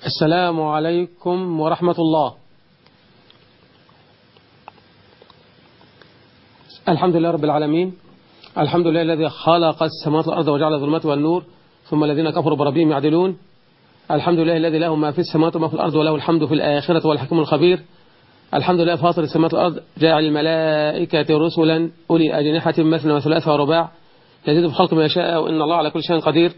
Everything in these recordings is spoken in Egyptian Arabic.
السلام عليكم ورحمة الله الحمد لله رب العالمين الحمد لله الذي خلق السماوات والأرض وجعل الظلمات والنور ثم الذين كفروا بربهم يعدلون الحمد لله الذي له ما في السماوات وما في الأرض وله الحمد في الآخرة والحكم الخبير الحمد لله فاطر السماوات والأرض جاعل الملائكة رسلا أولي أجنحة مثل وثلاث ورباع يزيد في الخلق ما يشاء وإن الله على كل شيء قدير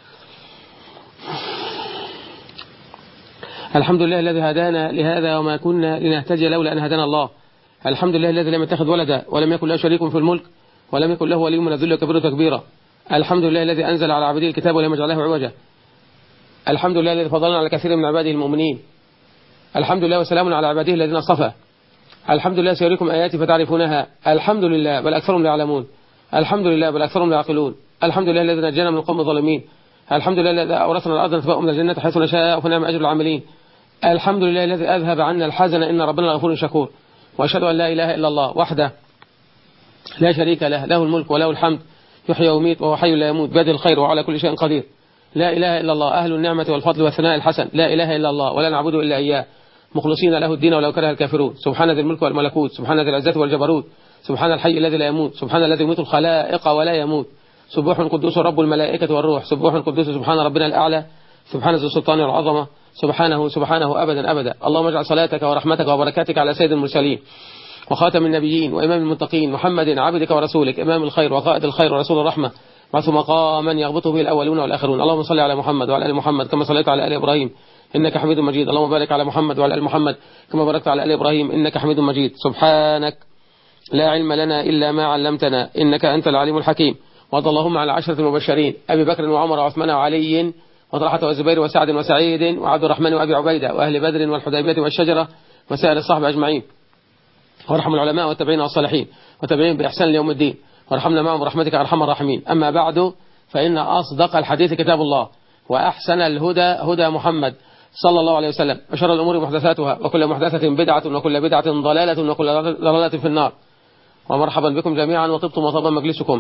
الحمد لله الذي هدانا لهذا وما كنا لنهتدي لولا أن هدانا الله الحمد لله الذي لم يتخذ ولدا ولم يكن له شريك في الملك ولم يكن له ولي من الذل وكبره تكبيرا الحمد لله الذي أنزل على عبده الكتاب ولم يجعله عوجا الحمد لله الذي فضلنا على كثير من عباده المؤمنين الحمد لله وسلام على عباده الذين اصطفى الحمد لله سيريكم آياتي فتعرفونها الحمد لله بل أكثرهم لا يعلمون الحمد لله بل أكثرهم لا يعقلون الحمد لله الذي نجانا من القوم الظالمين الحمد لله الذي أورثنا الأرض نتبقى من الجنة حيث نشاء فنعم أجر العاملين الحمد لله الذي أذهب عنا الحزن إن ربنا غفور شكور وأشهد أن لا إله إلا الله وحده لا شريك له له الملك وله الحمد يحيي ويميت وهو حي لا يموت بيده الخير وعلى كل شيء قدير لا إله إلا الله أهل النعمة والفضل والثناء الحسن لا إله إلا الله ولا نعبد إلا إياه مخلصين له الدين ولو كره الكافرون سبحان ذي الملك والملكوت سبحان ذي العزة والجبروت سبحان الحي الذي لا يموت سبحان الذي يميت الخلائق ولا يموت سبوح قدوس رب الملائكة والروح سبوح قدوس سبحان ربنا الأعلى سبحان ذي السلطان والعظمة سبحانه سبحانه أبدا أبدا اللهم اجعل صلاتك ورحمتك وبركاتك على سيد المرسلين وخاتم النبيين وإمام المتقين محمد عبدك ورسولك إمام الخير وقائد الخير ورسول الرحمة بعث مقاما يغبطه به الأولون والآخرون اللهم صل على محمد وعلى آل محمد كما صليت على آل إبراهيم إنك حميد مجيد اللهم بارك على محمد وعلى آل محمد كما باركت على آل إبراهيم إنك حميد مجيد سبحانك لا علم لنا إلا ما علمتنا إنك أنت العليم الحكيم وارض اللهم على عشرة المبشرين أبي بكر وعمر وعثمان وعلي وطلحة وزبير وسعد وسعيد وعبد الرحمن وأبي عبيدة وأهل بدر والحديبية والشجرة وسائر الصحبة أجمعين وارحم العلماء والتابعين والصالحين وتابعين بإحسان ليوم الدين وارحمنا معهم برحمتك أرحم الراحمين أما بعد فإن أصدق الحديث كتاب الله وأحسن الهدى هدى محمد صلى الله عليه وسلم وشر الأمور محدثاتها وكل محدثة بدعة وكل بدعة ضلالة وكل ضلالة في النار ومرحبا بكم جميعا وطبتم وطاب مجلسكم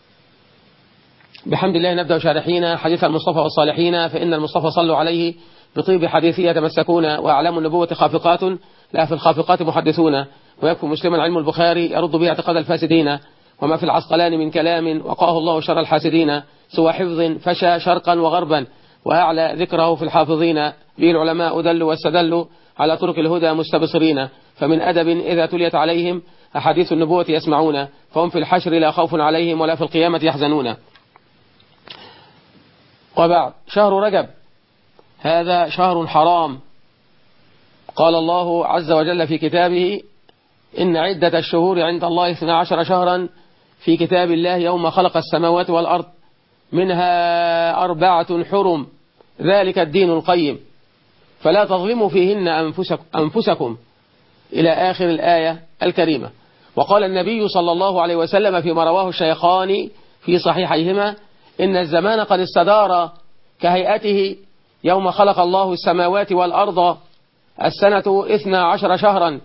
بحمد الله نبدأ شارحين حديث المصطفى والصالحين فإن المصطفى صلوا عليه بطيب حديثه يتمسكون وأعلام النبوة خافقات لا في الخافقات محدثون ويكفي مسلما علم البخاري يرد به اعتقاد الفاسدين وما في العسقلان من كلام وقاه الله شر الحاسدين سوى حفظ فشى شرقا وغربا وأعلى ذكره في الحافظين به العلماء دلوا واستدلوا على طرق الهدى مستبصرين فمن أدب إذا تليت عليهم أحاديث النبوة يسمعون فهم في الحشر لا خوف عليهم ولا في القيامة يحزنون وبعد شهر رجب هذا شهر حرام قال الله عز وجل في كتابه إن عدة الشهور عند الله 12 شهرا في كتاب الله يوم خلق السماوات والأرض منها أربعة حرم ذلك الدين القيم فلا تظلموا فيهن أنفسكم, أنفسكم إلى آخر الآية الكريمة وقال النبي صلى الله عليه وسلم فيما رواه الشيخان في صحيحيهما إن الزمان قد استدار كهيئته يوم خلق الله السماوات والأرض السنة إثنى عشر شهرا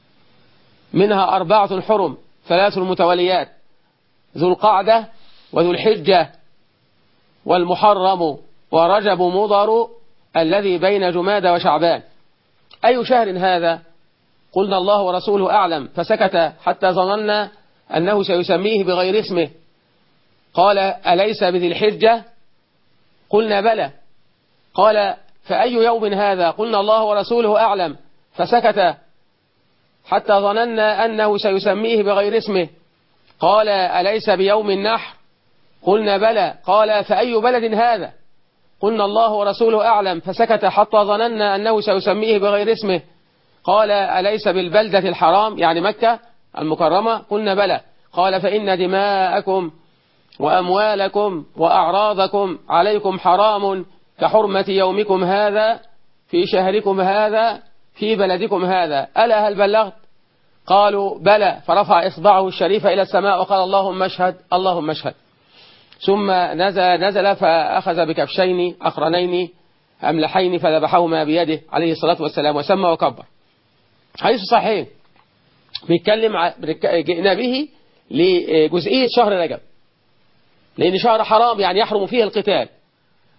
منها أربعة حرم ثلاث المتوليات ذو القعدة وذو الحجة والمحرم ورجب مضر الذي بين جماد وشعبان أي شهر هذا قلنا الله ورسوله أعلم فسكت حتى ظننا أنه سيسميه بغير اسمه قال أليس بذي الحجة قلنا بلى قال فأي يوم هذا قلنا الله ورسوله أعلم فسكت حتى ظننا أنه سيسميه بغير اسمه قال أليس بيوم النحر قلنا بلى قال فأي بلد هذا قلنا الله ورسوله أعلم فسكت حتى ظننا أنه سيسميه بغير اسمه قال أليس بالبلدة الحرام يعني مكة المكرمة قلنا بلى قال فإن دماءكم وأموالكم وأعراضكم عليكم حرام كحرمة يومكم هذا في شهركم هذا في بلدكم هذا ألا هل بلغت قالوا بلى فرفع إصبعه الشريف إلى السماء وقال اللهم اشهد اللهم اشهد ثم نزل, نزل فأخذ بكبشين أقرنين أملحين فذبحهما بيده عليه الصلاة والسلام وسمى وكبر حديث صحيح بيتكلم جئنا به لجزئية شهر رجب لأن شهر حرام يعني يحرم فيه القتال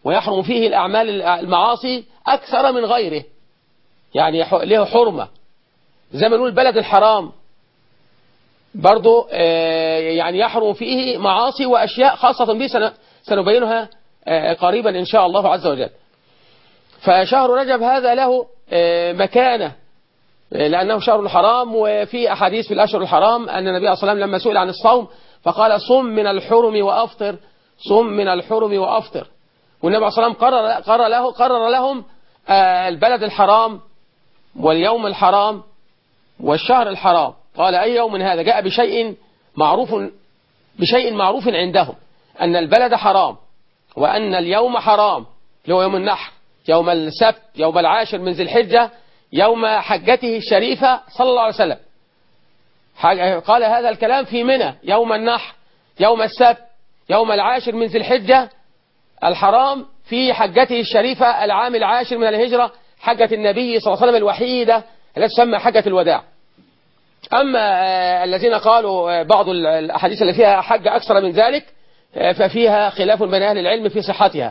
ويحرم فيه الأعمال المعاصي أكثر من غيره يعني له حرمة زي ما نقول البلد الحرام برضو يعني يحرم فيه معاصي وأشياء خاصة به سنبينها قريبا إن شاء الله عز وجل فشهر رجب هذا له مكانة لأنه شهر حرام وفي أحاديث في الأشهر الحرام أن النبي صلى الله عليه وسلم لما سئل عن الصوم فقال صم من الحرم وأفطر صم من الحرم وأفطر والنبي صلى الله عليه وسلم قرر, قرر, له قرر لهم البلد الحرام واليوم الحرام والشهر الحرام قال أي يوم هذا جاء بشيء معروف بشيء معروف عندهم أن البلد حرام وأن اليوم حرام اللي هو يوم النحر يوم السبت يوم العاشر من ذي الحجة يوم حجته الشريفة صلى الله عليه وسلم قال هذا الكلام في منى يوم النحر يوم السبت يوم العاشر من ذي الحجة الحرام في حجته الشريفة العام العاشر من الهجرة حجة النبي صلى الله عليه وسلم الوحيدة التي تسمى حجة الوداع أما الذين قالوا بعض الأحاديث اللي فيها حج أكثر من ذلك ففيها خلاف بين أهل العلم في صحتها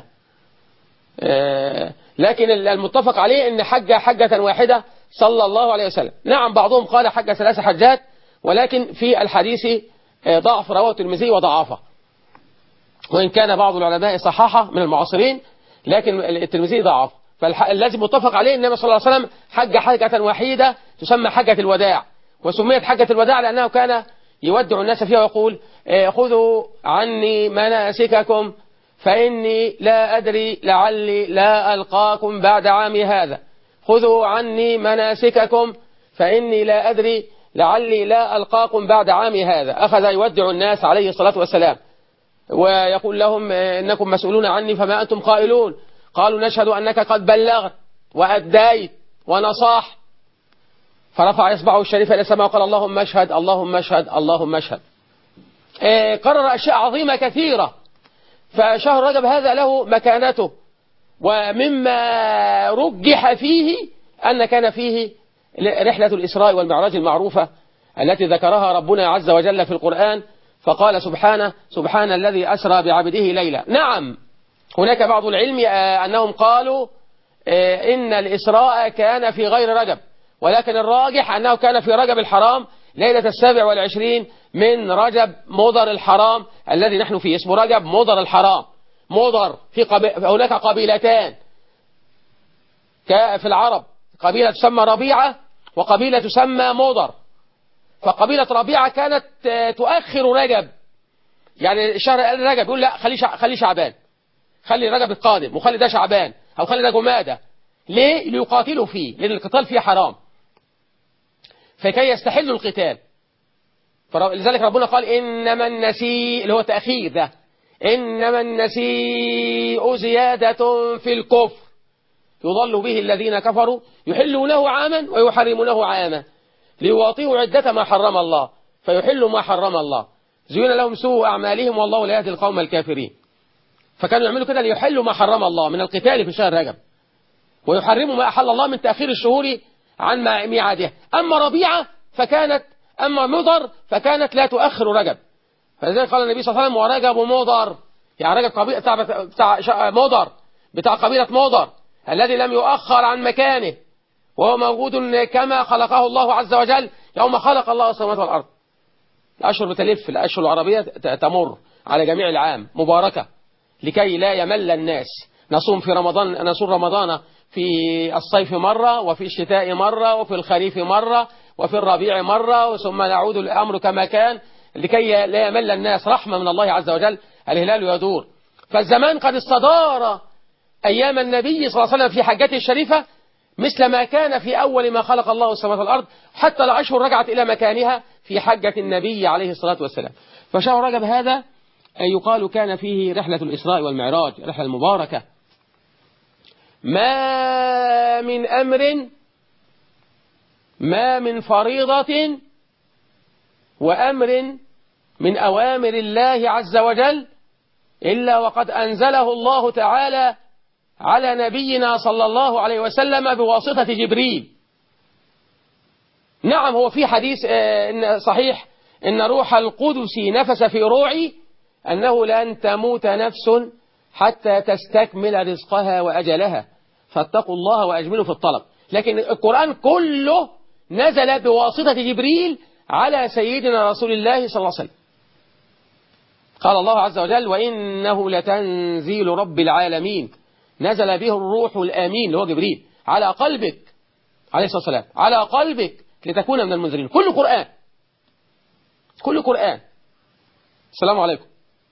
لكن المتفق عليه أن حج حجة واحدة صلى الله عليه وسلم نعم بعضهم قال حج ثلاث حجات ولكن في الحديث ضعف رواه الترمذي وضعافه وإن كان بعض العلماء صححه من المعاصرين لكن الترمذي ضعف فالذي متفق عليه النبي صلى الله عليه وسلم حج حجة وحيدة تسمى حجة الوداع وسميت حجة الوداع لأنه كان يودع الناس فيها ويقول خذوا عني مناسككم فإني لا أدري لعلي لا ألقاكم بعد عامي هذا خذوا عني مناسككم فإني لا أدري لعلي لا ألقاكم بعد عامي هذا أخذ يودع الناس عليه الصلاة والسلام ويقول لهم إنكم مسؤولون عني فما أنتم قائلون قالوا نشهد أنك قد بلغت وأديت ونصاح فرفع إصبعه الشريف إلى السماء وقال اللهم اشهد اللهم اشهد اللهم اشهد قرر أشياء عظيمة كثيرة فشهر رجب هذا له مكانته ومما رجح فيه أن كان فيه رحلة الإسراء والمعراج المعروفة التي ذكرها ربنا عز وجل في القرآن فقال سبحانه سبحان الذي أسرى بعبده ليلة نعم هناك بعض العلم أنهم قالوا إن الإسراء كان في غير رجب ولكن الراجح أنه كان في رجب الحرام ليلة السابع والعشرين من رجب مضر الحرام الذي نحن فيه اسمه رجب مضر الحرام مضر في قبي... هناك قبيلتان في العرب قبيلة تسمى ربيعة وقبيلة تسمى مضر فقبيلة ربيعة كانت تؤخر رجب يعني شهر رجب يقول لا خلي شع... خلي شعبان خلي رجب القادم وخلي ده شعبان أو خلي ده جمادة ليه؟ ليقاتلوا فيه لأن القتال فيه حرام فكي يستحلوا القتال فلذلك ربنا قال إنما النسيء اللي هو تأخير ده إنما النسيء زيادة في الكفر يضل به الذين كفروا يحلونه عاما ويحرمونه عاما ليواطئوا عدة ما حرم الله فيحلوا ما حرم الله زين لهم سوء أعمالهم والله لا يهدي القوم الكافرين فكانوا يعملوا كده ليحلوا ما حرم الله من القتال في شهر رجب ويحرموا ما أحل الله من تأخير الشهور عن ميعادها أما ربيعة فكانت أما مضر فكانت لا تؤخر رجب فلذلك قال النبي صلى الله عليه وسلم ورجب مضر يعني رجب قبيلة بتاع, بتاع مضر بتاع قبيلة مضر الذي لم يؤخر عن مكانه وهو موجود كما خلقه الله عز وجل يوم خلق الله السماوات والأرض الأشهر بتلف الأشهر العربية تمر على جميع العام مباركة لكي لا يمل الناس نصوم في رمضان نصوم رمضان في الصيف مرة وفي الشتاء مرة وفي الخريف مرة وفي الربيع مرة ثم نعود الأمر كما كان لكي لا يمل الناس رحمة من الله عز وجل الهلال يدور فالزمان قد استدار أيام النبي صلى الله عليه وسلم في حجته الشريفة مثل ما كان في أول ما خلق الله السماوات والأرض حتى الأشهر رجعت إلى مكانها في حجة النبي عليه الصلاة والسلام فشهر رجب هذا يقال كان فيه رحلة الإسراء والمعراج رحلة المباركة ما من أمر ما من فريضة وأمر من أوامر الله عز وجل إلا وقد أنزله الله تعالى على نبينا صلى الله عليه وسلم بواسطة جبريل نعم هو في حديث صحيح إن روح القدس نفس في روعي أنه لن تموت نفس حتى تستكمل رزقها وأجلها فاتقوا الله وأجملوا في الطلب لكن القرآن كله نزل بواسطة جبريل على سيدنا رسول الله صلى الله عليه وسلم قال الله عز وجل وإنه لتنزيل رب العالمين نزل به الروح الآمين اللي هو جبريل على قلبك عليه الصلاة والسلام على قلبك لتكون من المنذرين كل قرآن كل قرآن السلام عليكم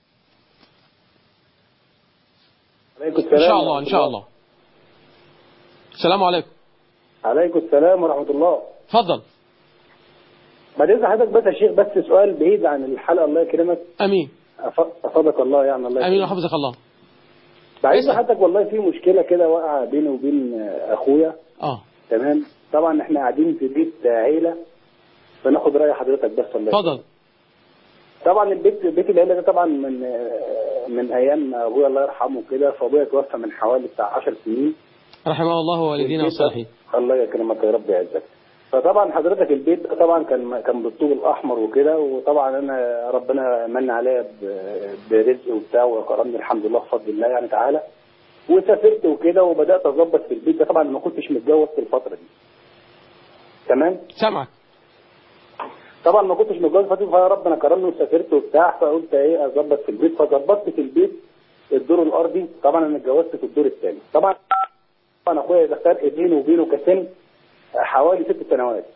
عليكم السلام إن شاء الله إن شاء الله السلام عليكم عليكم السلام ورحمة الله تفضل بعد إذن حضرتك بس يا شيخ بس سؤال بعيد عن الحلقة الله يكرمك أمين أف- أفادك الله يعني الله أمين يكرمك وحفظك الله بعد اسأل. إذن حضرتك والله في مشكلة كده واقعة بيني وبين آه، أخويا آه تمام طبعا إحنا قاعدين في بيت آه، عيلة فناخد رأي حضرتك بس الله يكرمك. تفضل طبعا البيت بيت العيلة ده طبعا من آه، من أيام أبويا الله يرحمه كده فأبويا توفى من حوالي بتاع 10 سنين رحمه الله والدينا والصالحين الله يكرمك يا رب يعزك فطبعا حضرتك البيت ده طبعا كان كان بالطوب الاحمر وكده وطبعا انا ربنا من عليا ب- برزق وبتاع وكرمني الحمد لله بفضل الله يعني تعالى وسافرت وكده وبدات اظبط في البيت ده طبعا ما كنتش متجوز في الفتره دي تمام سامعك طبعا ما كنتش متجوز فتره فيا ربنا كرمني وسافرت وبتاع فقلت ايه اظبط في البيت فظبطت في البيت الدور الارضي طبعا انا اتجوزت في الدور الثاني طبعا طبعا اخويا ده فرق بينه وبينه كسن حوالي ست سنوات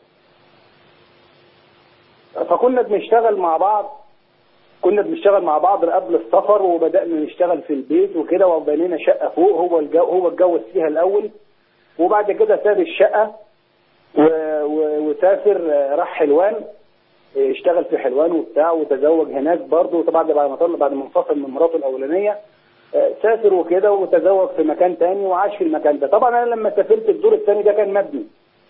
فكنا بنشتغل مع بعض كنا بنشتغل مع بعض قبل السفر وبدأنا نشتغل في البيت وكده وبنينا شقة فوق هو الجو هو اتجوز فيها الأول وبعد كده ساب الشقة و... و... وسافر آه، راح حلوان آه، اشتغل في حلوان وبتاع وتزوج هناك برضه وطبعا بعد ما طلع بعد ما انفصل من مراته الأولانية آه، سافر وكده وتزوج في مكان تاني وعاش في المكان ده طبعا أنا لما سافرت الدور الثاني ده كان مبني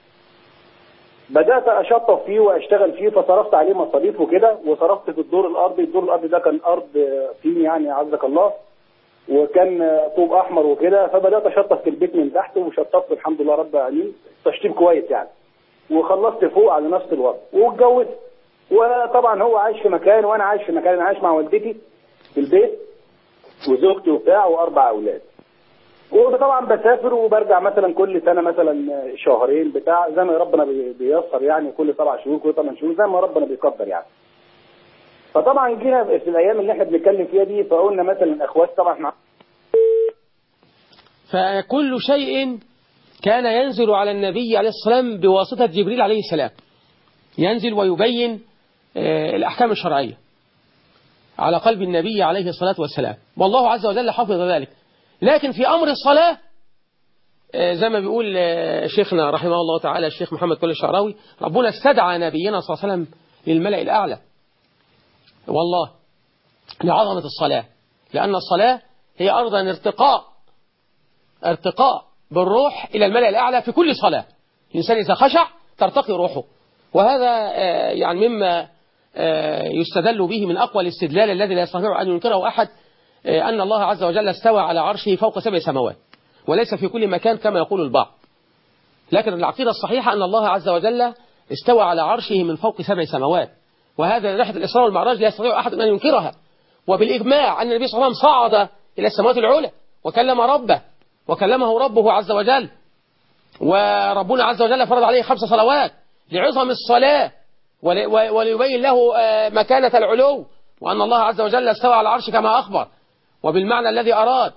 بدأت أشطف فيه وأشتغل فيه فصرفت عليه مصاريف وكده وصرفت في الدور الأرضي الدور الأرضي ده كان أرض آه، طين يعني عزك الله وكان آه، طوب أحمر وكده فبدأت أشطف في البيت من تحت وشطفت الحمد لله رب العالمين تشطيب كويس يعني وخلصت فوق على نفس الوضع واتجوزت وطبعا هو عايش في مكان وأنا عايش في مكان أنا عايش مع والدتي في البيت وزوجتي وبتاع وأربع أولاد وطبعا بسافر وبرجع مثلا كل سنه مثلا شهرين بتاع زي ما ربنا بي- بييسر يعني كل سبع شهور كل ثمان شهور زي ما ربنا بيقدر يعني. فطبعا جينا في الايام اللي احنا بنتكلم فيها دي فقلنا مثلا اخوات طبعا احنا فكل شيء كان ينزل على النبي عليه الصلاة والسلام بواسطة جبريل عليه السلام ينزل ويبين آه، الأحكام الشرعية على قلب النبي عليه الصلاة والسلام والله عز وجل حفظ ذلك لكن في أمر الصلاة آه، زي ما بيقول آه، شيخنا رحمه الله تعالى الشيخ محمد كل الشعراوي ربنا استدعى نبينا صلى الله عليه وسلم للملأ الأعلى والله لعظمة الصلاة لأن الصلاة هي أرضا ارتقاء ارتقاء بالروح إلى الملأ الأعلى في كل صلاة الإنسان إذا خشع ترتقي روحه وهذا آه، يعني مما آه، يستدل به من أقوى الاستدلال الذي لا يستطيع أن ينكره أحد آه، أن الله عز وجل استوى على عرشه فوق سبع سماوات وليس في كل مكان كما يقول البعض لكن العقيدة الصحيحة أن الله عز وجل استوى على عرشه من فوق سبع سماوات وهذا رحلة الإسراء والمعراج لا يستطيع أحد أن ينكرها وبالإجماع أن النبي صلى الله عليه وسلم صعد إلى السماوات العلى وكلم ربه وكلمه ربه عز وجل وربنا عز وجل فرض عليه خمس صلوات لعظم الصلاة ول- و- وليبين له آه، مكانة العلو وأن الله عز وجل استوى على العرش كما أخبر وبالمعنى الذي أراد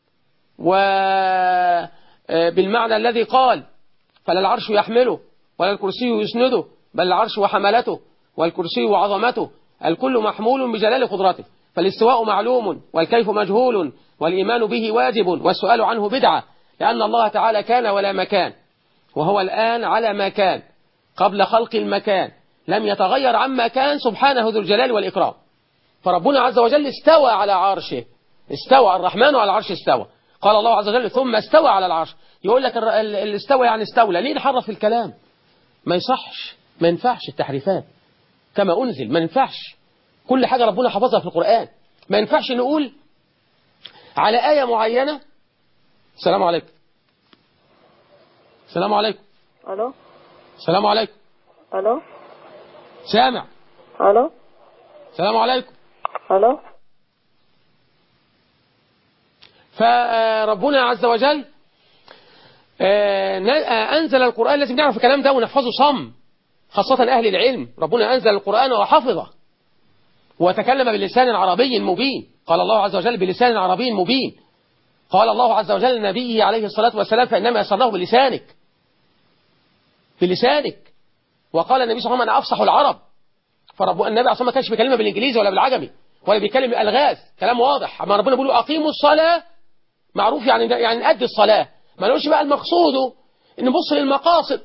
وبالمعنى الذي قال فلا العرش يحمله ولا الكرسي يسنده بل العرش وحملته والكرسي وعظمته الكل محمول بجلال قدرته فالاستواء معلوم والكيف مجهول والإيمان به واجب والسؤال عنه بدعة لأن الله تعالى كان ولا مكان وهو الآن على ما كان قبل خلق المكان لم يتغير عما كان سبحانه ذو الجلال والإكرام فربنا عز وجل استوى على عرشه استوى الرحمن على العرش استوى قال الله عز وجل ثم استوى على العرش يقول لك الر- ال- ال- استوى يعني استولى ليه نحرف الكلام ما يصحش ما ينفعش التحريفات كما أنزل ما ينفعش كل حاجة ربنا حفظها في القرآن ما ينفعش نقول على آية معينة السلام عليكم السلام عليكم الو السلام عليكم الو سامع الو السلام عليكم الو فربنا عز وجل آه، ن- آه، أنزل القرآن لازم نعرف الكلام ده ونحفظه صم خاصة أهل العلم ربنا أنزل القرآن وحفظه وتكلم بلسان عربي مبين قال الله عز وجل بلسان عربي مبين قال الله عز وجل لنبيه عليه الصلاة والسلام فإنما يسرناه بلسانك بلسانك وقال النبي صلى الله عليه وسلم أنا أفصح العرب فرب النبي عليه الصلاة والسلام ما كانش بيكلمها بالإنجليزي ولا بالعجمي ولا بيتكلم بألغاز كلام واضح أما ربنا بيقول له أقيموا الصلاة معروف يعني يعني نأدي الصلاة ما نقولش بقى المقصود نبص للمقاصد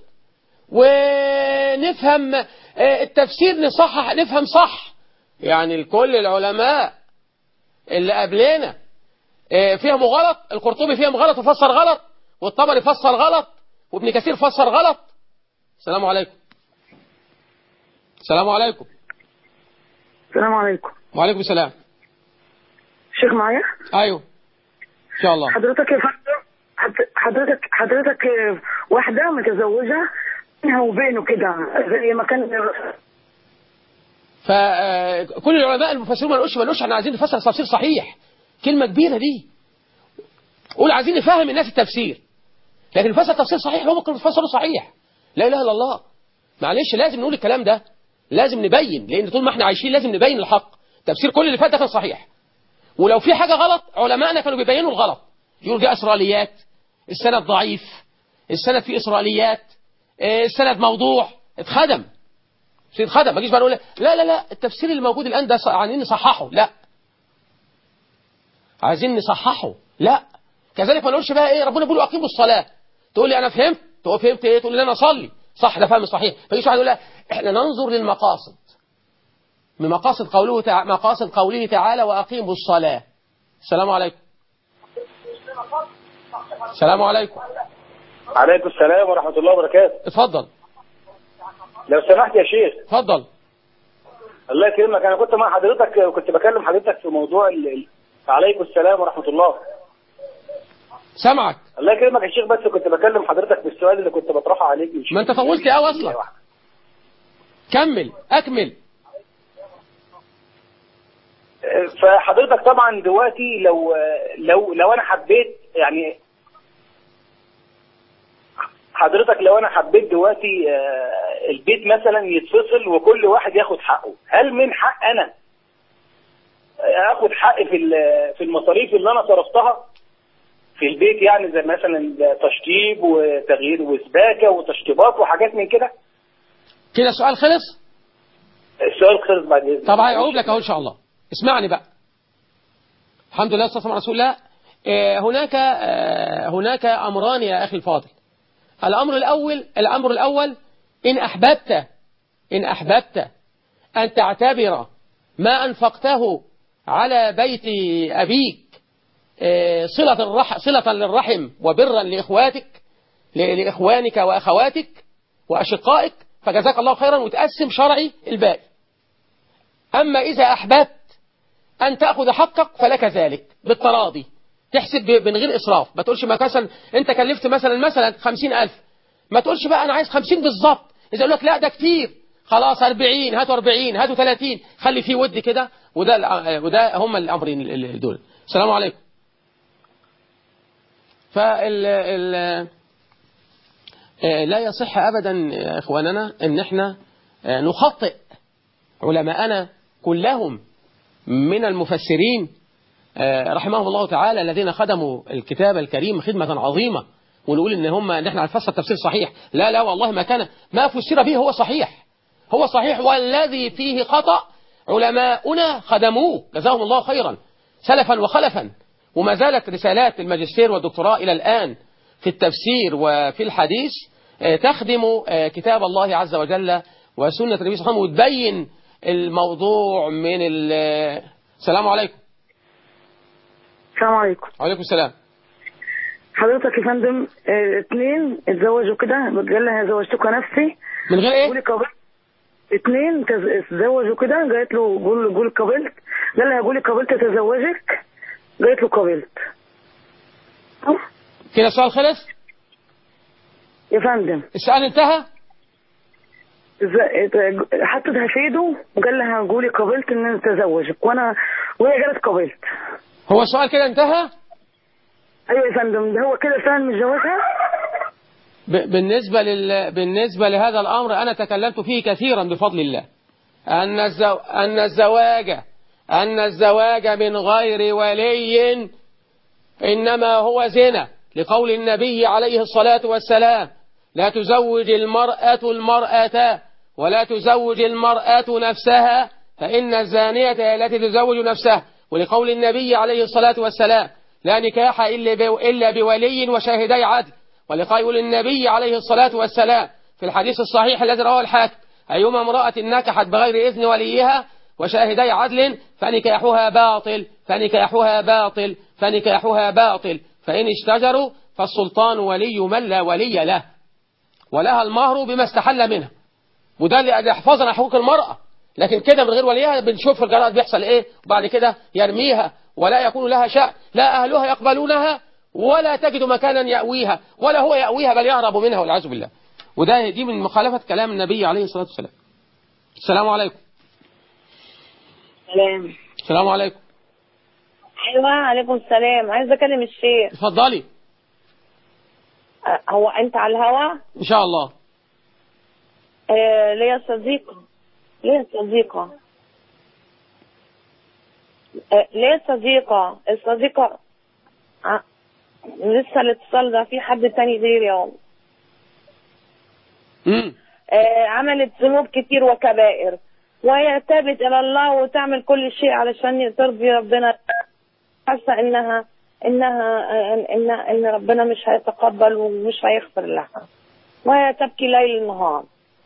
ونفهم آه، التفسير نصحح نفهم صح يعني كل العلماء اللي قبلنا آه، فيهم غلط القرطبي فيهم غلط وفسر غلط والطبري فسر غلط وابن كثير فسر غلط السلام عليكم السلام عليكم السلام عليكم وعليكم السلام شيخ معايا ايوه ان شاء الله حضرتك يا فندم حض- حضرتك حضرتك آه، واحدة متزوجة بينها وبينه كده زي ما كان فكل العلماء المفسرين ما نقولش ما نقولش احنا عايزين نفسر تفسير صحيح كلمة كبيرة دي قول عايزين نفهم الناس التفسير لكن نفسر تفسير صحيح هو ممكن نفسره صحيح لا اله الا الله معلش لازم نقول الكلام ده لازم نبين لان طول ما احنا عايشين لازم نبين الحق تفسير كل اللي فات ده كان صحيح ولو في حاجة غلط علمائنا كانوا بيبينوا الغلط يقول دي اسرائيليات السند ضعيف السند فيه اسرائيليات آه، السند موضوع اتخدم تفسير خدم ما تجيش بقى نقول لا لا لا التفسير اللي موجود الان ده ص- عايزين نصححه لا عايزين نصححه لا كذلك ما نقولش بقى ايه ربنا بيقول اقيموا الصلاه تقول لي انا فهمت تقول فهمت ايه تقول لي انا اصلي صح ده فهم صحيح فيجي واحد يقول لا احنا ننظر للمقاصد من مقاصد قوله تع... مقاصد قوله تعالى واقيموا الصلاه السلام عليكم السلام عليكم عليكم السلام ورحمة الله وبركاته اتفضل لو سمحت يا شيخ اتفضل الله يكرمك انا كنت مع حضرتك وكنت بكلم حضرتك في موضوع ال... ال- عليكم السلام ورحمة الله سامعك الله يكرمك يا شيخ بس كنت بكلم حضرتك بالسؤال اللي كنت بطرحه عليك من ما انت طولت قوي اصلا كمل اكمل فحضرتك طبعا دلوقتي لو لو لو انا حبيت يعني حضرتك لو انا حبيت دلوقتي آه، البيت مثلا يتفصل وكل واحد ياخد حقه هل من حق انا اخد حقي في ال- في المصاريف اللي انا صرفتها في البيت يعني زي مثلا تشطيب وتغيير وسباكه وتشطيبات وحاجات من كده كده السؤال خلص السؤال خلص بعد اذنك طب هيعود لك اهو ان شاء الله اسمعني بقى الحمد لله والصلاه والسلام على رسول الله آه، هناك آه، هناك امران يا اخي الفاضل الامر الاول الامر الاول ان احببت ان احببت ان تعتبر ما انفقته على بيت ابيك آه، صلة الرح صلة للرحم وبرا لإخواتك ل- لإخوانك وأخواتك وأشقائك فجزاك الله خيرا وتقسم شرعي الباقي أما إذا أحببت أن تأخذ حقك فلك ذلك بالتراضي تحسب ب- من غير إسراف ما تقولش ما مثلا أنت كلفت مثلا مثلا خمسين ألف ما تقولش بقى أنا عايز خمسين بالظبط إذا يقول لك لا ده كتير خلاص أربعين هاتوا أربعين هاتوا ثلاثين خلي فيه ود كده وده الأ- وده هم الأمرين ال- ال- دول السلام عليكم فال ال آه، لا يصح أبدا يا إخواننا أن احنا آه، نخطئ علماءنا كلهم من المفسرين آه، رحمهم الله تعالى الذين خدموا الكتاب الكريم خدمة عظيمة ونقول ان هم ان احنا هنفسر تفسير صحيح لا لا والله ما كان ما فسر به هو صحيح هو صحيح والذي فيه خطأ علماؤنا خدموه جزاهم الله خيرا سلفا وخلفا وما زالت رسالات الماجستير والدكتوراه إلى الآن في التفسير وفي الحديث آه، تخدم آه، كتاب الله عز وجل وسنة النبي صلى الله عليه وسلم وتبين الموضوع من ال- السلام عليكم السلام عليكم وعليكم السلام حضرتك يا فندم اه، اتنين اتزوجوا كده قال لها زوجتك نفسي من غير قولي ايه قبلت اتنين تز- اتزوجوا كده قالت له قول قول قبلت قال لها قولي قبلت اتزوجك قالت له قبلت اه، كده السؤال خلص يا فندم السؤال انتهى ز- ات- حطتها في ايده وقال لها قولي قبلت ان انا اتزوجك وانا وهي قالت قبلت هو السؤال كده انتهى ايوه يا فندم ده هو كده فعلا متجوزها ب- بالنسبة لل... بالنسبة لهذا الأمر أنا تكلمت فيه كثيرا بفضل الله أن الزو... أن الزواج أن الزواج من غير ولي إنما هو زنا لقول النبي عليه الصلاة والسلام لا تزوج المرأة المرأة ولا تزوج المرأة نفسها فإن الزانية هي التي تزوج نفسها ولقول النبي عليه الصلاة والسلام لا نكاح إلا ب- إلا بولي وشاهدي عدل ولقول النبي عليه الصلاة والسلام في الحديث الصحيح الذي رواه الحاكم أيما امرأة نكحت بغير إذن وليها وشاهدي عدل فنكاحها باطل فنكاحها باطل فنكاحها باطل فإن اشتجروا فالسلطان ولي من لا ولي له ولها المهر بما استحل منها وده اللي يحفظنا حقوق المرأة لكن كده من غير وليها بنشوف في الجرائد بيحصل ايه وبعد كده يرميها ولا يكون لها شأن لا أهلها يقبلونها ولا تجد مكانا يأويها ولا هو يأويها بل يهرب منها والعياذ بالله وده دي من مخالفة كلام النبي عليه الصلاة والسلام السلام عليكم سلام السلام عليكم ايوه عليكم السلام عايزه اكلم الشيخ اتفضلي أه، هو انت على الهوا ان شاء الله آه ليا صديقه ليا صديقه آه ليا صديقه الصديقه آه لسه الاتصال ده في حد تاني غيري اهو امم آه عملت ذنوب كتير وكبائر وهي تابت الى الله وتعمل كل شيء علشان ترضي ربنا حاسه انها انها ان ان ربنا مش هيتقبل ومش هيغفر لها وهي تبكي ليل نهار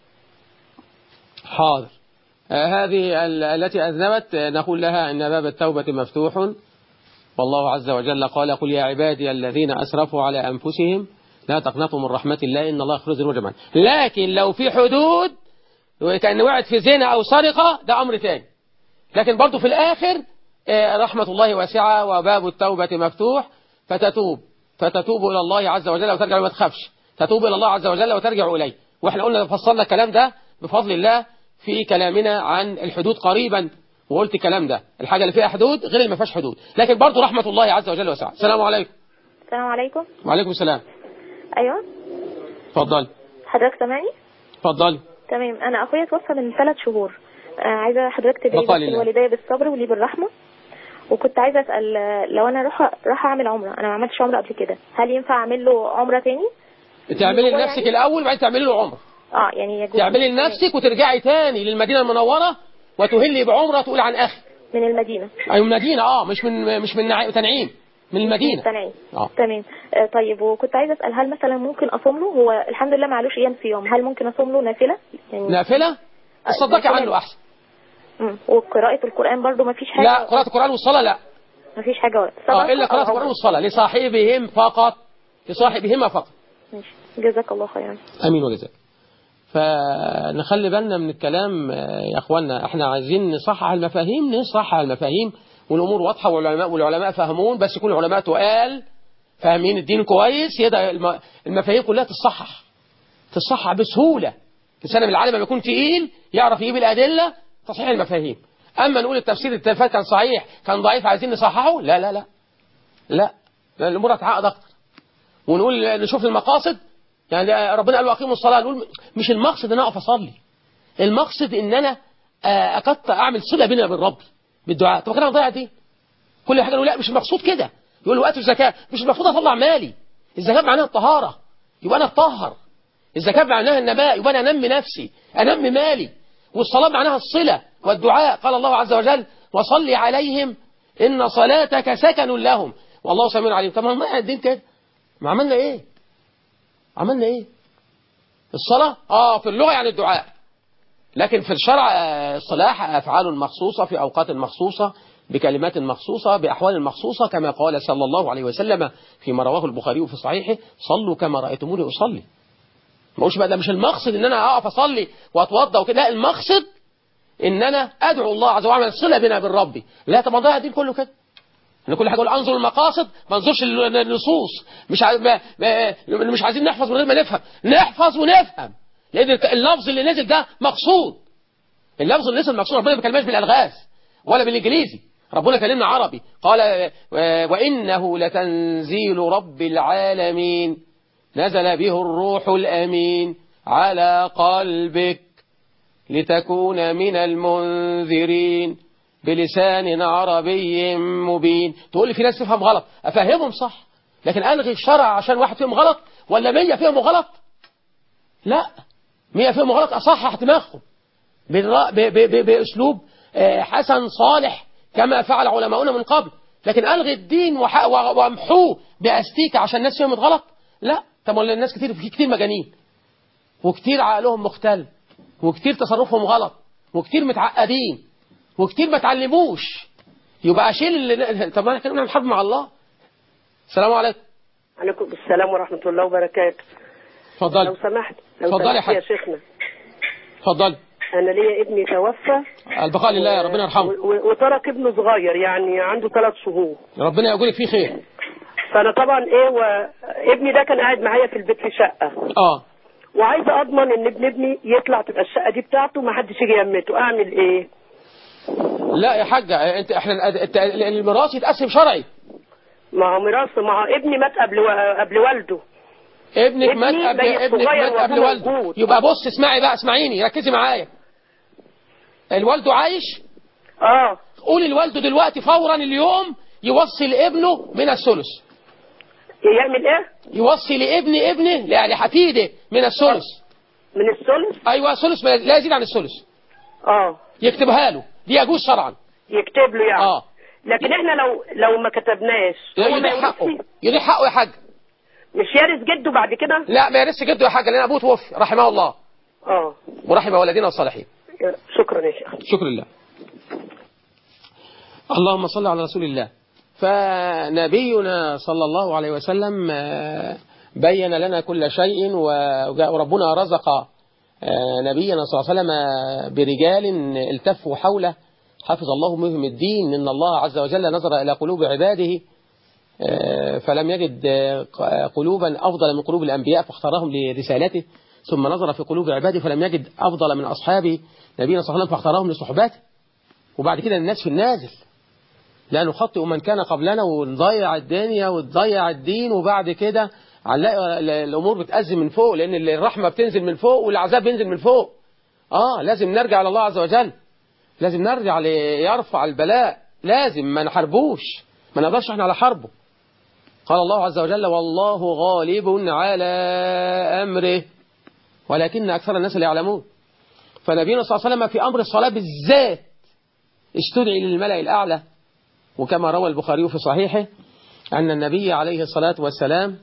حاضر آه، هذه ال- التي أذنبت آه، نقول لها إن باب التوبة مفتوح والله عز وجل قال قل يا عبادي الذين أسرفوا على أنفسهم لا تقنطوا من رحمة الله إن الله يغفر الذنوب جميعا لكن لو في حدود كان وقعت في زنا أو سرقة ده أمر تاني لكن برضه في الآخر آه، رحمة الله واسعة وباب التوبة مفتوح فتتوب فتتوب إلى الله عز وجل وترجع ما تخافش تتوب إلى الله عز وجل وترجع إليه وإحنا قلنا فصلنا الكلام ده بفضل الله في كلامنا عن الحدود قريبا وقلت الكلام ده الحاجة اللي فيها حدود غير اللي ما فيهاش حدود لكن برضه رحمة الله عز وجل واسعة السلام عليكم السلام عليكم وعليكم السلام ايوه اتفضلي حضرتك سامعني اتفضلي تمام انا اخويا توفى من ثلاث شهور آه عايزه حضرتك تدعي بقال بس الله. الوالديه بالصبر ولي بالرحمه وكنت عايزه اسال آه، لو انا راح راح اعمل عمره انا ما عملتش عمره قبل كده هل ينفع اعمل له عمره تاني تعملي هو لنفسك يعني؟ الأول وبعدين تعملي له عمره اه يعني يجوز تعملي لنفسك وترجعي تاني للمدينة المنورة وتهلي بعمرة تقول عن أخي من المدينه أي من المدينة اه مش من مش من نع- تنعيم من المدينة تمام اه تمام آه طيب وكنت عايزه اسال هل مثلا ممكن اصوم له هو الحمد لله معلوش ايام صيام هل ممكن اصوم له نافله يعني نافلة تصدقي نافلة. عنه أحسن مم. وقراءه القران برضو ما فيش حاجه لا قراءة القرآن والصلاة لا ما فيش حاجه اه صدقة إلا أو قراءة عمرة. القرآن والصلاة لصاحبهم فقط لصاحبهما فقط ماشي جزاك الله خيرا امين وجزاك فنخلي بالنا من الكلام آه، يا اخوانا احنا عايزين نصحح المفاهيم نصحح المفاهيم والامور واضحه والعلماء والعلماء فاهمون بس يكون العلماء تقال فاهمين الدين كويس يدا الم- المفاهيم كلها تصحح تصحح بسهوله الانسان من العالم لما يكون تقيل يعرف يجيب الادله تصحيح المفاهيم اما نقول التفسير التفات كان صحيح كان ضعيف عايزين نصححه لا لا لا لا لأن الامور هتعقد اكتر ونقول نشوف المقاصد يعني ربنا قال واقيموا الصلاه نقول مش المقصد ان انا اقف اصلي المقصد ان انا آه، اقطع اعمل صله بيني وبين ربي بالدعاء طب كده ضيع دي كل حاجه نقول لا مش المقصود كده يقول وقت الزكاه مش المفروض اطلع مالي الزكاه معناها الطهاره يبقى انا اتطهر الزكاه معناها النماء يبقى انا انمي نفسي انمي مالي والصلاه معناها الصله والدعاء قال الله عز وجل وصلي عليهم ان صلاتك سكن لهم والله سميع عليم طب ما احنا الدين كده ما عملنا ايه عملنا ايه الصلاة اه في اللغة يعني الدعاء لكن في الشرع آه، الصلاح أفعال مخصوصة في أوقات مخصوصة بكلمات مخصوصة بأحوال مخصوصة كما قال صلى الله عليه وسلم فيما رواه البخاري في صحيحه صلوا كما رأيتموني أصلي ما قولش بقى ده مش المقصد ان انا اقف اصلي واتوضى وكده لا المقصد ان انا ادعو الله عز وجل واعمل صله بيني وبين ربي لا طب ما ضيع الدين كله كده ان كل حاجه اقول انظر المقاصد ما انظرش ال- النصوص مش عايز ما ما مش عايزين نحفظ من غير ما نفهم نحفظ ونفهم لان اللفظ اللي نزل ده مقصود اللفظ اللي نزل مقصود ربنا ما بيكلمناش بالالغاز ولا بالانجليزي ربنا كلمنا عربي قال آه، وإنه لتنزيل رب العالمين نزل به الروح الأمين على قلبك لتكون من المنذرين بلسان عربي مبين تقول لي في ناس تفهم غلط أفهمهم صح لكن ألغي الشرع عشان واحد فيهم غلط ولا مية فيهم غلط لا مية فيهم غلط أصحح دماغهم بالر- ب- ب- ب- بأسلوب آه، حسن صالح كما فعل علماؤنا من قبل لكن ألغي الدين وح- و- وامحوه بأستيكة عشان الناس فهمت غلط لا طب ولا الناس كتير في كتير مجانين وكتير عقلهم مختل وكتير تصرفهم غلط وكتير متعقدين وكتير ما تعلموش يبقى اشيل اللي طب ما احنا كنا بنحارب مع الله السلام عليكم عليكم السلام ورحمة الله وبركاته لو اتفضلي سمحت لو اتفضلي يا سمحت يا حاج. شيخنا اتفضلي أنا ليا ابني توفى البقاء لله يا ربنا يرحمه و- و- وترك ابنه صغير يعني عنده ثلاث شهور ربنا يقولك فيه خير فأنا طبعا إيه و... ابني ده كان قاعد معايا في البيت في شقة اه وعايزة أضمن إن ابن ابني يطلع تبقى الشقة دي بتاعته ما حدش يجي يمته أعمل إيه؟ لا يا حاجة انت احنا انت الميراث يتقسم شرعي ما هو ميراث ما هو ابني مات قبل و... قبل والده ابنك ابني مات قبل بيت ابنك صغير مات قبل وأبوه والده موجود. يبقى بص اسمعي بقى اسمعيني ركزي معايا الوالده عايش آه قولي لوالده دلوقتي فورا اليوم يوصي لابنه من الثلث يعمل إيه؟ يوصي لابن ابنه لا لحفيده من الثلث من الثلث؟ ايوه ثلث ما- لا يزيد عن الثلث آه يكتبها له دي يجوز شرعا يكتب له يعني اه لكن احنا لو لو ما كتبناش هو ما يضيع حقه يورثش يضيع حقه يا حاج مش يرث جده بعد كده لا ما يرث جده يا حاج لان ابوه توفي رحمه الله اه ورحم والدينا الصالحين شكرا يا شيخ شكر لله اللهم صل على رسول الله فنبينا صلى الله عليه وسلم آه، بين لنا كل شيء وجاء- وربنا رزق آه، نبينا صلى الله عليه وسلم آه، برجال التفوا حوله حفظ الله بهم الدين إن الله عز وجل نظر إلى قلوب عباده آه، فلم يجد آه، قلوبا أفضل من قلوب الأنبياء فاختارهم لرسالته ثم نظر في قلوب عباده فلم يجد أفضل من أصحاب نبينا صلى الله عليه وسلم فاختارهم لصحباته وبعد كده الناس في النازل لا نخطئ من كان قبلنا ونضيع الدنيا وتضيع الدين وبعد كده هنلاقي ال- الامور بتأزم من فوق لان الرحمه بتنزل من فوق والعذاب بينزل من فوق اه لازم نرجع لله عز وجل لازم نرجع ليرفع البلاء لازم ما نحاربوش ما نقدرش احنا على حربه قال الله عز وجل والله غالب على امره ولكن اكثر الناس لا يعلمون فنبينا صلى الله عليه وسلم في امر الصلاه بالذات استدعي للملأ الأعلى وكما روى البخاري في صحيحه أن النبي عليه الصلاة والسلام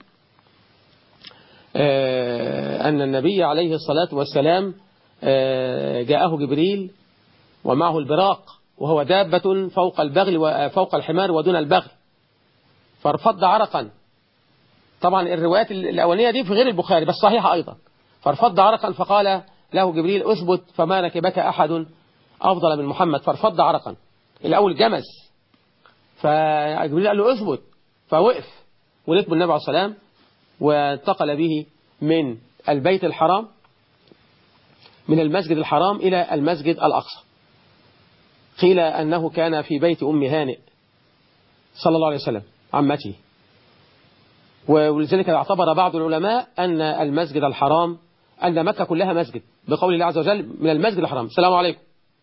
آه، أن النبي عليه الصلاة والسلام آه، جاءه جبريل ومعه البراق وهو دابة فوق البغل وفوق الحمار ودون البغل فارفض عرقا طبعا الروايات الأولانية دي في غير البخاري بس صحيحة أيضا فارفض عرقا فقال له جبريل أثبت فما ركبك أحد أفضل من محمد فارفض عرقا الأول جمز فجبريل قال له اثبت فوقف وركب النبي عليه السلام وانتقل به من البيت الحرام من المسجد الحرام إلى المسجد الأقصى قيل أنه كان في بيت أم هانئ صلى الله عليه وسلم عمته ولذلك اعتبر بعض العلماء أن المسجد الحرام أن مكة كلها مسجد بقول الله عز وجل من المسجد الحرام السلام عليكم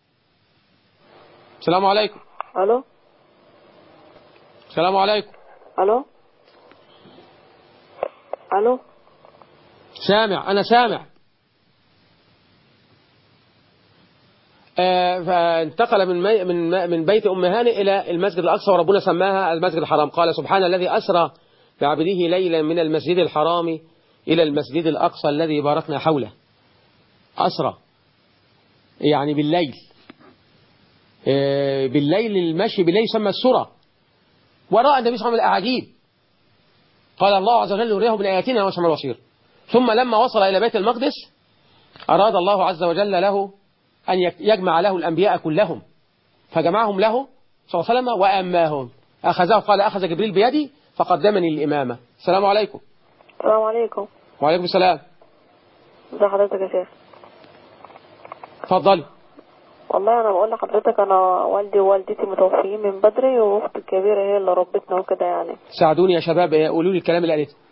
السلام عليكم الو السلام عليكم الو الو سامع أنا سامع آه، فانتقل من مي من من بيت أم هانئ إلى المسجد الأقصى وربنا سماها المسجد الحرام قال سبحان الذي أسرى بعبده ليلا من المسجد الحرام إلى المسجد الأقصى الذي باركنا حوله أسرى يعني بالليل آه، بالليل المشي بالليل يسمى السرى ورأى النبي صلى الله عليه وسلم الأعاجيب قال الله عز وجل يريه من آياتنا وسمع البصير ثم لما وصل إلى بيت المقدس أراد الله عز وجل له أن يك- يجمع له الأنبياء كلهم فجمعهم له صلى الله عليه وسلم وأماهم أخذه قال أخذ جبريل بيدي فقدمني للإمامة السلام عليكم السلام عليكم وعليكم السلام ازي حضرتك يا شيخ اتفضلي والله انا بقول لحضرتك انا والدي ووالدتي متوفيين من بدري واختي الكبيره هي اللي ربتنا وكده يعني ساعدوني يا شباب إيه، قولوا لي الكلام اللي قالته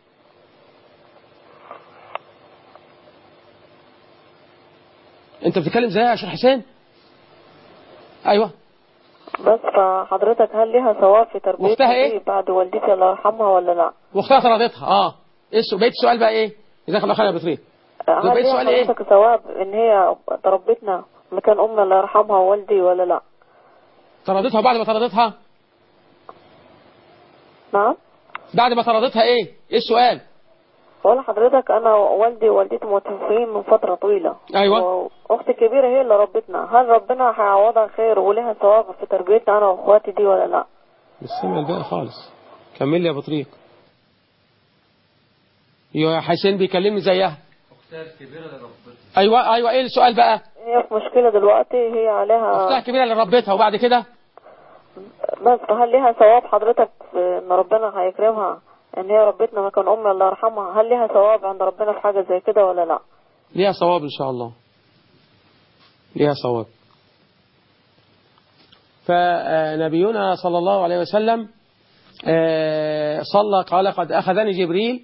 انت بتتكلم زي يا شيخ حسين ايوه بس فحضرتك هل ليها ثواب في واختها تربيتها إيه؟ دي بعد والدتي الله يرحمها ولا لا؟ واختها طردتها اه ايه السؤال بقيت السؤال بقى ايه جزاك الله خير يا بطريق هل بقيت ليها سؤال ايه حضرتك ثواب ان هي تربتنا مكان امنا الله يرحمها ووالدي ولا لا؟ طردتها بعد ما طردتها نعم؟ بعد ما طردتها ايه ايه السؤال بقول لحضرتك انا والدي ووالدتي متوفيين من فتره طويله ايوه واختي الكبيره هي اللي ربتنا هل ربنا هيعوضها خير وليها ثواب في تربيتنا انا واخواتي دي ولا لا؟ مش سامع الباقي خالص كمل لي يا بطريق يا حسين بيكلمني زيها ايوه ايوه ايه السؤال بقى هي في مشكله دلوقتي هي عليها اختها الكبيره اللي ربتها وبعد كده بس هل ليها ثواب حضرتك في ان ربنا هيكرمها ان هي ربتنا مكان امي الله يرحمها هل ليها ثواب عند ربنا في حاجه زي كده ولا لا ليها صواب ان شاء الله ليها صواب فنبينا صلى الله عليه وسلم آه، صلى قال قد أخذني جبريل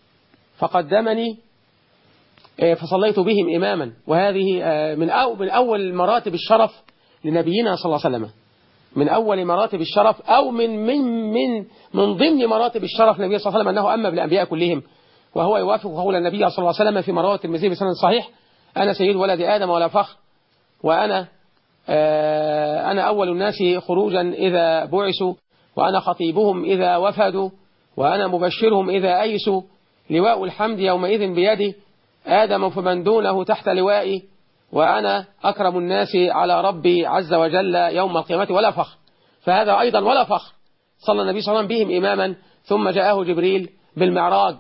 فقدمني آه، فصليت بهم إماما وهذه آه، من أو من أول مراتب الشرف لنبينا صلى الله عليه وسلم من أول مراتب الشرف أو من من من من ضمن مراتب الشرف النبي صلى الله عليه وسلم أنه أما بالأنبياء كلهم وهو يوافق قول النبي صلى الله عليه وسلم في مروة الترمذي بسند صحيح أنا سيد ولد آدم ولا فخر وأنا آه، أنا أول الناس خروجا إذا بعثوا وأنا خطيبهم إذا وفدوا وأنا مبشرهم إذا أيسوا لواء الحمد يومئذ بيدي آدم فمن دونه تحت لوائي وأنا أكرم الناس على ربي عز وجل يوم القيامة ولا فخر فهذا أيضا ولا فخر صلى النبي صلى الله عليه وسلم بهم إماما ثم جاءه جبريل بالمعراج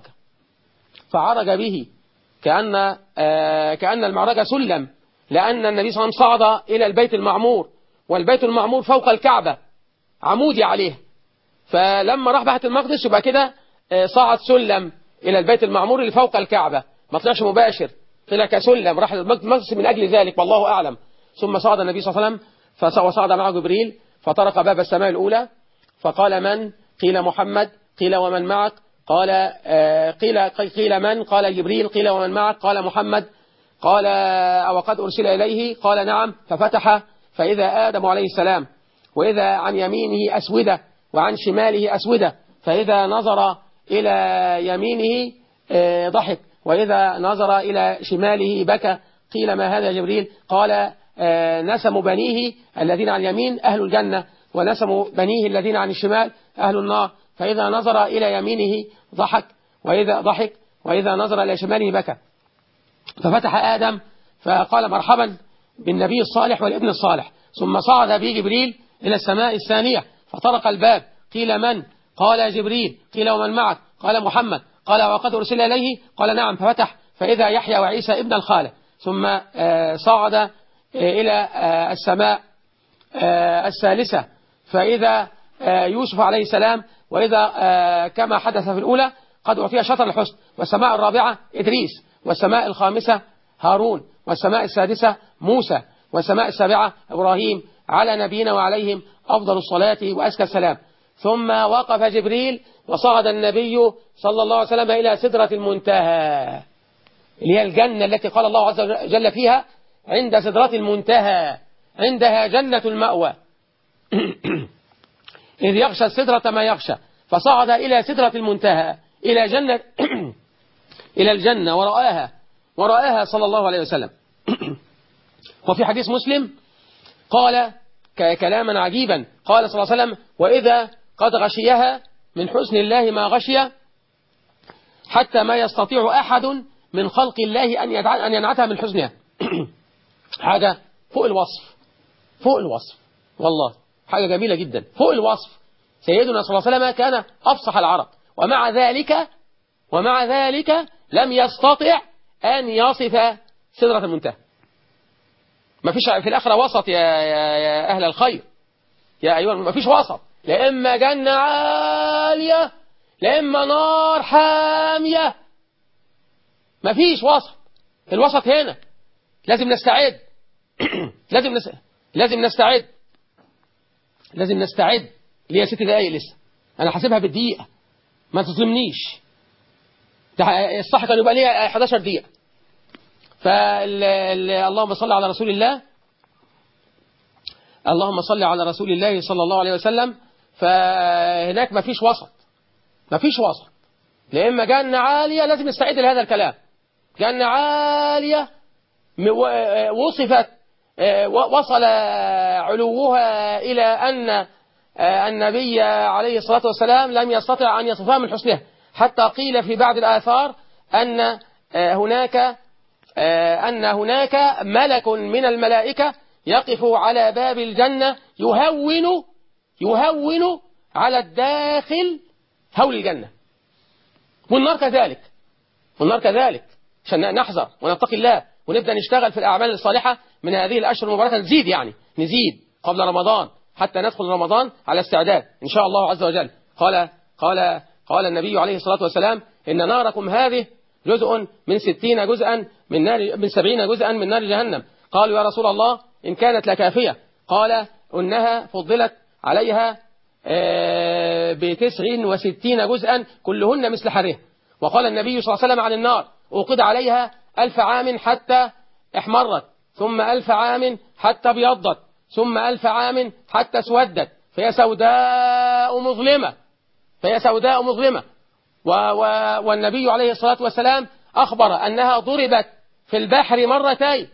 فعرج به كأن آه كأن المعرج سلم لأن النبي صلى الله عليه وسلم صعد إلى البيت المعمور والبيت المعمور فوق الكعبة عمودي عليه فلما راح بيت المقدس يبقى كده آه، صعد سلم إلى البيت المعمور اللي فوق الكعبة ما طلعش مباشر طلع كسلم راح البيت المقدس من أجل ذلك والله أعلم ثم صعد النبي صلى الله عليه وسلم فص- وصعد معه جبريل فطرق باب السماء الأولى فقال من قيل محمد قيل ومن معك قال آه، قيل قيل من قال جبريل قيل ومن معك قال محمد قال أو قد أرسل إليه قال نعم ففتح فإذا آدم عليه السلام وإذا عن يمينه أسودة وعن شماله أسودة فإذا نظر إلى يمينه آه، ضحك وإذا نظر إلى شماله بكى قيل ما هذا يا جبريل قال آه، نسم بنيه الذين عن اليمين أهل الجنة ونسم بنيه الذين عن الشمال أهل النار فإذا نظر إلى يمينه ضحك وإذا ضحك وإذا نظر إلى شماله بكى ففتح آدم فقال مرحبا بالنبي الصالح والابن الصالح ثم صعد به جبريل إلى السماء الثانية فطرق الباب قيل من قال يا جبريل قيل ومن معك قال محمد قال وقد أرسل إليه قال نعم ففتح فإذا يحيى وعيسى ابن الخالة ثم آه، صعد آه، إلى آه، السماء آه، الثالثة فإذا آه، يوسف عليه السلام وإذا آه، كما حدث في الأولى قد أعطي شطر الحسن والسماء الرابعة إدريس والسماء الخامسة هارون والسماء السادسة موسى والسماء السابعة إبراهيم على نبينا وعليهم أفضل الصلاة وأزكى السلام ثم وقف جبريل وصعد النبي صلى الله عليه وسلم إلى سدرة المنتهى اللي هي الجنة التي قال الله عز وجل فيها عند سدرة المنتهى عندها جنة المأوى إذ يغشى السدرة ما يغشى فصعد إلى سدرة المنتهى إلى جنة إلى الجنة ورآها ورآها صلى الله عليه وسلم وفي حديث مسلم قال ك- كلاما عجيبا قال صلى الله عليه وسلم وإذا قد غشيها من حسن الله ما غشي حتى ما يستطيع أحد من خلق الله أن يدع- أن ينعتها من حزنها حاجة فوق الوصف فوق الوصف والله حاجة جميلة جدا فوق الوصف سيدنا صلى الله عليه وسلم كان أفصح العرب ومع ذلك ومع ذلك لم يستطع أن يصف سدرة المنتهى ما فيش في الآخرة وسط يا, يا, يا أهل الخير يا أيها ما فيش وسط لا إما جنة عالية لا إما نار حامية ما فيش وسط الوسط هنا لازم نستعد لازم نس... لازم نستعد لازم نستعد ليه ست دقايق لسه انا حاسبها بالدقيقه ما تظلمنيش ده الصح كان يبقى ليا 11 دقيقه فال ال- اللهم صل على رسول الله اللهم صل على رسول الله صلى الله عليه وسلم فهناك ما فيش وسط ما فيش وسط لا إما جنة عالية لازم نستعد لهذا الكلام جنة عالية م- و- وصفت آه، و- وصل علوها إلى أن آه، النبي عليه الصلاة والسلام لم يستطع أن يصفها من حسنها حتى قيل في بعض الآثار أن آه، هناك آه، أن هناك ملك من الملائكة يقف على باب الجنة يهون يهون على الداخل هول الجنة والنار كذلك والنار كذلك عشان نحذر ونتقي الله ونبدأ نشتغل في الأعمال الصالحة من هذه الأشهر المباركة نزيد يعني نزيد قبل رمضان حتى ندخل رمضان على استعداد إن شاء الله عز وجل قال قال قال النبي عليه الصلاة والسلام إن ناركم هذه جزء من ستين جزءا من نار من سبعين جزءا من نار جهنم قالوا يا رسول الله إن كانت لكافية قال إنها فضلت عليها آه، بتسع وستين جزءا كلهن مثل حرها وقال النبي صلى الله عليه وسلم عن النار أوقد عليها ألف عام حتى احمرت ثم ألف عام حتى ابيضت ثم ألف عام حتى اسودت فهي سوداء مظلمة فهي سوداء مظلمة و و والنبي عليه الصلاة والسلام أخبر أنها ضربت في البحر مرتين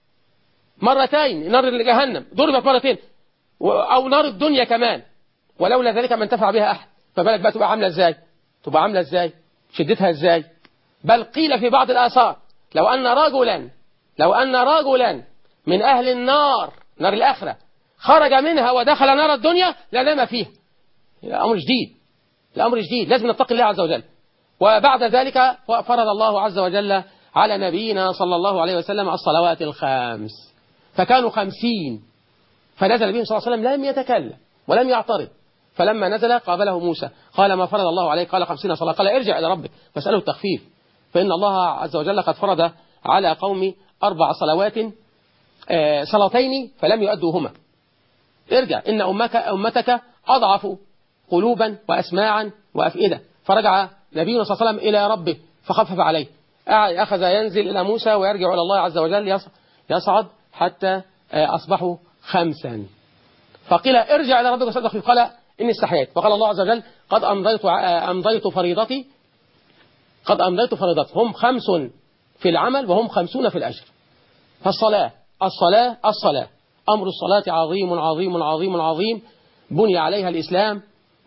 مرتين نار جهنم ضربت مرتين و- أو نار الدنيا كمان ولولا ذلك ما انتفع بها أحد فبالك بقى تبقى عاملة إزاي تبقى عاملة إزاي شدتها إزاي بل قيل في بعض الآثار لو أن رجلا لو أن رجلا من أهل النار نار الآخرة خرج منها ودخل نار الدنيا لنام فيها الأمر جديد الأمر جديد لازم نتقي الله عز وجل وبعد ذلك فرض الله عز وجل على نبينا صلى الله عليه وسلم الصلوات الخمس فكانوا خمسين فنزل بهم صلى الله عليه وسلم لم يتكلم ولم يعترض فلما نزل قابله موسى قال ما فرض الله عليك قال خمسين صلاة قال ارجع إلى ربك فاسأله التخفيف فإن الله عز وجل قد فرض على قوم أربع صلوات آه، صلاتين فلم يؤدوهما ارجع إن أمك أمتك أضعف قلوبا وأسماعا وأفئدة فرجع نبينا صلى الله عليه وسلم إلى ربه فخفف عليه أخذ ينزل إلى موسى ويرجع إلى الله عز وجل يص- يصعد حتى آه، أصبحوا خمسا فقيل ارجع إلى ربك وصدق فيه قال إني استحييت فقال الله عز وجل قد أمضيت آه، أمضيت فريضتي قد أمضيت فريضتي هم خمس في العمل وهم خمسون في الأجر فالصلاة الصلاة الصلاة أمر الصلاة عظيم عظيم عظيم عظيم بني عليها الإسلام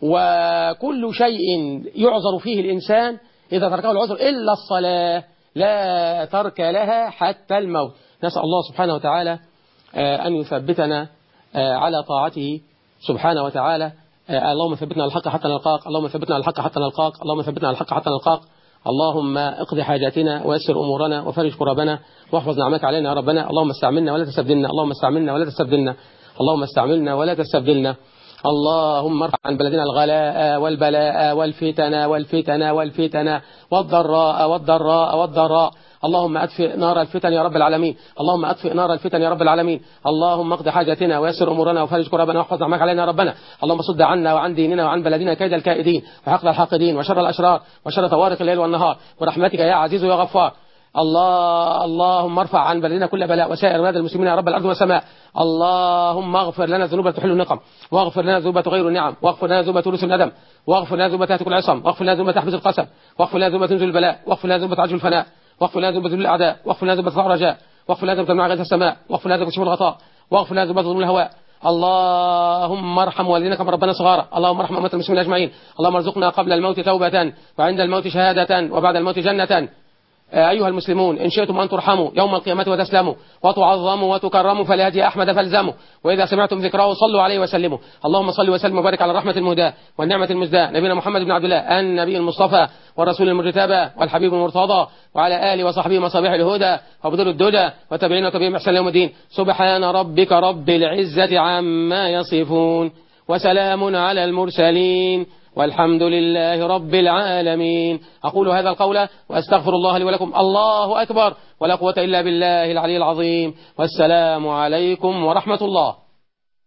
وكل شيء يعذر فيه الإنسان إذا تركه العذر إلا الصلاة لا ترك لها حتى الموت نسأل الله سبحانه وتعالى آه، أن يثبتنا آه، على طاعته سبحانه وتعالى آه، اللهم ثبتنا على الحق حتى نلقاك اللهم ثبتنا على الحق حتى نلقاك اللهم ثبتنا على الحق حتى نلقاك اللهم اقض حاجاتنا ويسر امورنا وفرج كربنا واحفظ نعمك علينا يا ربنا اللهم استعملنا ولا تستبدلنا اللهم استعملنا ولا تستبدلنا اللهم استعملنا ولا تستبدلنا اللهم ارفع عن بلدنا الغلاء والبلاء والفتن والفتن والفتن والضراء والضراء والضراء اللهم أطفئ نار الفتن يا رب العالمين اللهم أطفئ نار الفتن يا رب العالمين اللهم اقض حاجاتنا ويسر أمورنا وفرج كربنا واحفظ نعمك علينا يا ربنا اللهم صد عنا وعن ديننا وعن بلدنا كيد الكائدين وحقد الحاقدين وشر الأشرار وشر طوارق الليل والنهار برحمتك يا عزيز يا غفار الله اللهم ارفع عن بلدنا كل بلاء وسائر بلاد المسلمين يا رب الارض والسماء اللهم اغفر لنا ذنوب تحل النقم واغفر لنا ذنوب تغير النعم واغفر لنا ذنوب تورث الندم واغفر لنا ذنوب تهتك العصم واغفر لنا ذنوب تحبس القسم واغفر لنا ذنوب تنزل البلاء واغفر لنا ذنوب تعجل الفناء واغفر لنا ذنوب ذل الاعداء واغفر لنا ذنوب تضع رجاء واغفر لنا ذنوب تمنع غيث السماء واغفر لنا ذنوب تشف الغطاء واغفر لنا ذنوب ظلم الهواء اللهم ارحم والدينا كما ربنا صغارا اللهم ارحم امه المسلمين اجمعين اللهم ارزقنا قبل الموت توبه وعند الموت شهاده وبعد الموت جنه أيها المسلمون إن شئتم أن ترحموا يوم القيامة وتسلموا وتعظموا وتكرموا فلهدي أحمد فالزموا وإذا سمعتم ذكراه صلوا عليه وسلموا اللهم صل وسلم وبارك على الرحمة المهداة والنعمة المزداة نبينا محمد بن عبد الله النبي المصطفى والرسول المرتبى والحبيب المرتضى وعلى آله وصحبه مصابيح الهدى وبدر الدجى وتابعين وتابعين بإحسان يوم الدين سبحان ربك رب العزة عما يصفون وسلام على المرسلين والحمد لله رب العالمين أقول هذا القول وأستغفر الله لي ولكم الله أكبر ولا قوة إلا بالله العلي العظيم والسلام عليكم ورحمة الله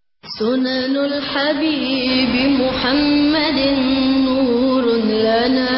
سنن الحبيب محمد نور لنا